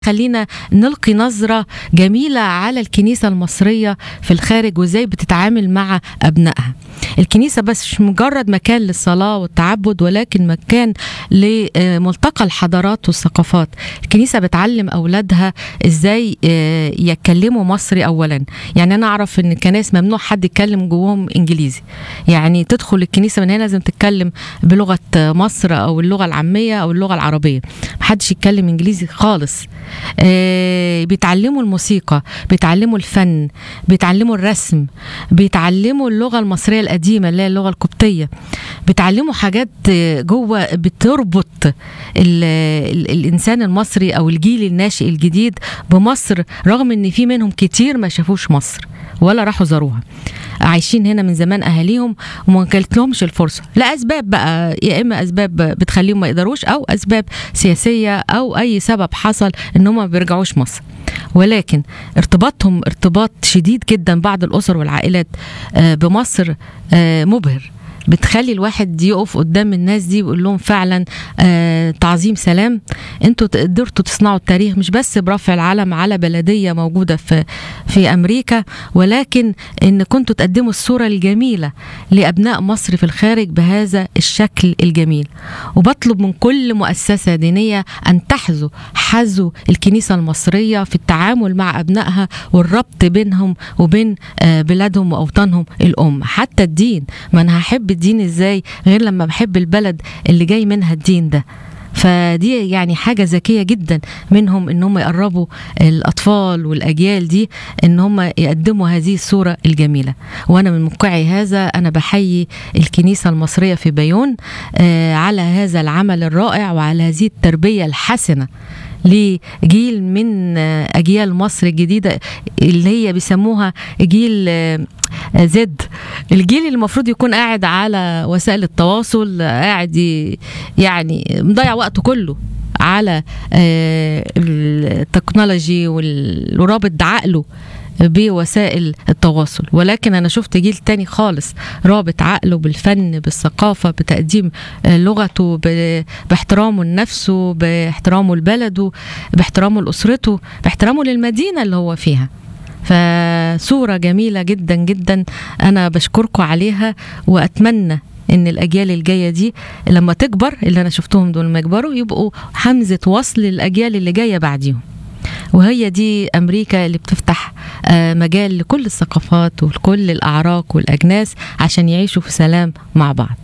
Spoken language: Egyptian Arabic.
خلينا نلقي نظرة جميلة على الكنيسة المصرية في الخارج وازاي بتتعامل مع أبنائها الكنيسة بس مش مجرد مكان للصلاة والتعبد ولكن مكان لملتقى الحضارات والثقافات الكنيسة بتعلم أولادها ازاي يتكلموا مصري أولا يعني أنا أعرف إن الكنائس ممنوع حد يتكلم جواهم إنجليزي يعني تدخل الكنيسة من هنا لازم تتكلم بلغة مصر أو اللغة العامية أو اللغة العربية محدش يتكلم إنجليزي خالص آه بيتعلموا الموسيقى بيتعلموا الفن بيتعلموا الرسم بيتعلموا اللغة المصرية القديمة اللي هي اللغة القبطية بيتعلموا حاجات جوه بتربط ال ال الإنسان المصري أو الجيل الناشئ الجديد بمصر رغم إن في منهم كتير ما شافوش مصر ولا راحوا زاروها عايشين هنا من زمان اهاليهم وما كانت لهمش الفرصه لاسباب بقى يا اما اسباب بتخليهم ما يقدروش او اسباب سياسيه او اي سبب حصل ان هم ما بيرجعوش مصر ولكن ارتباطهم ارتباط شديد جدا بعض الاسر والعائلات بمصر مبهر بتخلي الواحد يقف قدام الناس دي ويقول لهم فعلا آه تعظيم سلام انتوا قدرتوا تصنعوا التاريخ مش بس برفع العلم على بلديه موجوده في في امريكا ولكن ان كنتوا تقدموا الصوره الجميله لابناء مصر في الخارج بهذا الشكل الجميل وبطلب من كل مؤسسه دينيه ان تحذو حذو الكنيسه المصريه في التعامل مع ابنائها والربط بينهم وبين آه بلادهم واوطانهم الام حتى الدين ما انا هحب الدين ازاي غير لما بحب البلد اللي جاي منها الدين ده فدي يعني حاجة ذكية جدا منهم ان هم يقربوا الاطفال والاجيال دي ان هم يقدموا هذه الصورة الجميلة وانا من موقعي هذا انا بحيي الكنيسة المصرية في بيون آه على هذا العمل الرائع وعلى هذه التربية الحسنة لجيل من اجيال مصر الجديده اللي هي بيسموها جيل زد الجيل اللي المفروض يكون قاعد على وسائل التواصل قاعد يعني مضيع وقته كله على التكنولوجي ورابط عقله بوسائل التواصل ولكن انا شفت جيل تاني خالص رابط عقله بالفن بالثقافه بتقديم لغته باحترامه لنفسه باحترامه لبلده باحترامه لاسرته باحترامه للمدينه اللي هو فيها فصوره جميله جدا جدا انا بشكركم عليها واتمنى ان الاجيال الجايه دي لما تكبر اللي انا شفتهم دول لما يكبروا يبقوا حمزه وصل للاجيال اللي جايه بعديهم وهي دي امريكا اللي بتفتح مجال لكل الثقافات ولكل الاعراق والاجناس عشان يعيشوا في سلام مع بعض